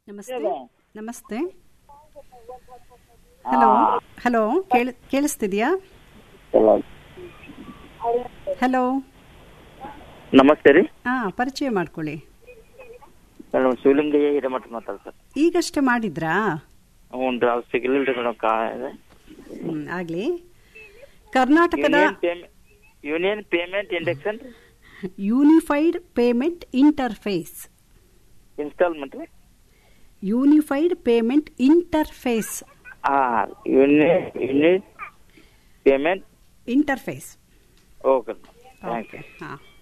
ನಮಸ್ತೆ ನಮಸ್ತೆ hello hello ಕೇಳ ಕೇಳಿಸ್ತಿದ್ಯಾ ಹಲೋ ನಮಸ್ತೆ ರೀ ಹಾ ಪರಿಚಯ ಮಾಡ್ಕೊಳ್ಳಿ ನಾನು ಶಿವಲಿಂಗಯ್ಯ ಹಿರೇಮಠ ಮಾತಾಡ್ತಾರೆ ಸರ್ ಈಗಷ್ಟೇ ಮಾಡಿದ್ರಾ ಹ್ಞೂ ರೀ ಅದು ಸಿಗ್ಲಿಲ್ಲ ರೀ ಮೇಡಮ್ ಕಾ ಹ್ಮ್ ಆಗ್ಲಿ ಕರ್ನಾಟಕದ union payment union payment induction ರೀ ಯೂನಿಫೈಡ್ ಪೇಮೆಂಟ್ ಇಂಟರ್ಫೇಸ್ ಇನ್ಸ್ಟಾಲ್ಮೆಂಟ್ ರೀ ಯೂನಿಫೈಡ್ ಪೇಮೆಂಟ್ ಇಂಟರ್ಫೇಸ್ ಹಾಂ union union payment interface okay thank you ಹಾಂ